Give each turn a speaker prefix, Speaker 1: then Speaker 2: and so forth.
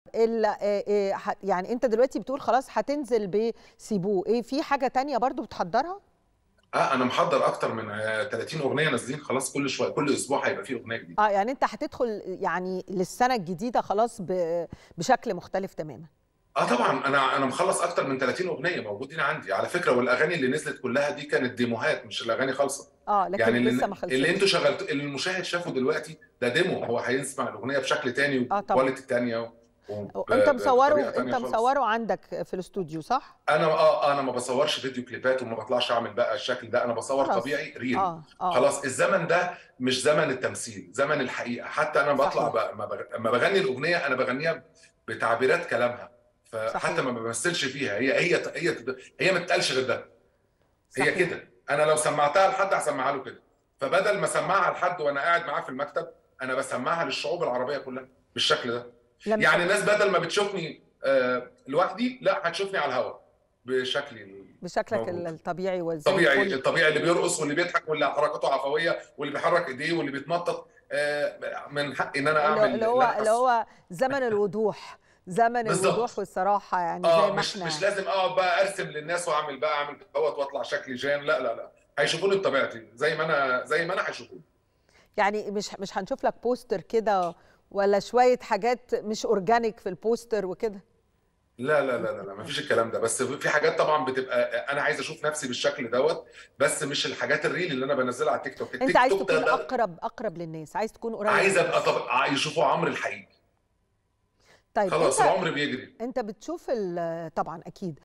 Speaker 1: ال آآ آآ ح يعني أنت دلوقتي بتقول خلاص هتنزل بسيبوه، إيه في حاجة تانية برضه بتحضّرها؟
Speaker 2: آه، أنا محضّر أكتر من 30 أغنية نازلين خلاص كل شوية كل أسبوع هيبقى في أغنية جديدة.
Speaker 1: آه، يعني أنت هتدخل يعني للسنة الجديدة خلاص ب بشكل مختلف تمامًا.
Speaker 2: آه طبعًا، أنا أنا مخلّص أكتر من 30 أغنية موجودين عندي، على فكرة والأغاني اللي نزلت كلّها دي كانت ديموهات مش الأغاني خالصة.
Speaker 1: آه، لكن
Speaker 2: يعني اللي
Speaker 1: لسه
Speaker 2: ن
Speaker 1: ما
Speaker 2: اللي
Speaker 1: خلصتش.
Speaker 2: أنتم شغّلت اللي المشاهد شافه دلوقتي ده ديمو هو هيسمع الأغنية بشكل تاني
Speaker 1: آه طبعًا.
Speaker 2: وquality تانية وب
Speaker 1: وأنت مصوّره
Speaker 2: بطريقة تانية
Speaker 1: أنت
Speaker 2: خالص.
Speaker 1: مصوّره عندك في الإستوديو صح؟
Speaker 2: أنا آه، أنا ما باصوّرش فيديو كليبات وما باطلعش أعمل بقى الشكل ده، أنا باصوّر
Speaker 1: خلاص.
Speaker 2: طبيعي ريل.
Speaker 1: آه، آه.
Speaker 2: خلاص الزمن ده مش زمن التمثيل، زمن الحقيقة، حتى أنا باطلع
Speaker 1: صحيح.
Speaker 2: ب أمّا باغ أمّا باغني الأغنية أنا باغنيها بتعبيرات كلامها، فحتى
Speaker 1: صحيح.
Speaker 2: ما بامثّلش فيها هي هي ت هي ت هي ما تتقالش غير ده. هي
Speaker 1: صحيح.
Speaker 2: كده، أنا لو سمّعتها لحد هاسمّعها له كده، فبدل ما أسمّعها لحد وأنا قاعد معاه في المكتب، أنا باسمّعها للشعوب العربية كلّها بالشكل ده.
Speaker 1: لم
Speaker 2: يعني الناس بدل ما بتشوفني آآ لوحدي، لأ هتشوفني على الهوا بشكلي
Speaker 1: بشكلك ال
Speaker 2: الموجود.
Speaker 1: الطبيعي وزي
Speaker 2: طبيعي
Speaker 1: الفل.
Speaker 2: الطبيعي اللي بيرقص واللي بيضحك واللي حركاته عفوية واللي بيحرّك إيديه واللي بيتنطّط، آآ من حقي إن أنا
Speaker 1: اللي
Speaker 2: أعمل
Speaker 1: اللي هو اللي
Speaker 2: نَفَس
Speaker 1: هو زمن الوضوح، زمن
Speaker 2: بالضبط.
Speaker 1: الوضوح والصراحة يعني زي
Speaker 2: آه،
Speaker 1: ما
Speaker 2: مش
Speaker 1: إحنا
Speaker 2: مش لازم أقعد بقى أرسم للناس وأعمل بقى أعمل دوّة وأطلع شكلي جان لا، لا، لأ، هيشوفوني بطبيعتي زي ما أنا زي ما أنا هيشوفوني.
Speaker 1: يعني مش مش هنشوف لك بوستر كده والّا شوية حاجات مش organic في البوستر وكده؟
Speaker 2: لا، لا، لا، لا، لا، ما فيش الكلام ده، بس في حاجات طبعًا بتبقى أنا عايز أشوف نَفْسي بالشكل دوّة، بس مش الحاجات الريل اللي أنا بانزّلها على التيك توك،
Speaker 1: أنت
Speaker 2: التيك
Speaker 1: عايز
Speaker 2: توك ده
Speaker 1: تكون
Speaker 2: ده
Speaker 1: أقرب أقرب للناس، عايز تكون قريب
Speaker 2: عايز
Speaker 1: من
Speaker 2: أبقى
Speaker 1: الناس.
Speaker 2: طب ع يشوفوا عمرو الحقيقي.
Speaker 1: طيب
Speaker 2: خلاص
Speaker 1: أنت
Speaker 2: العمر بيجري.
Speaker 1: أنت بتشوف ال طبعًا أكيد.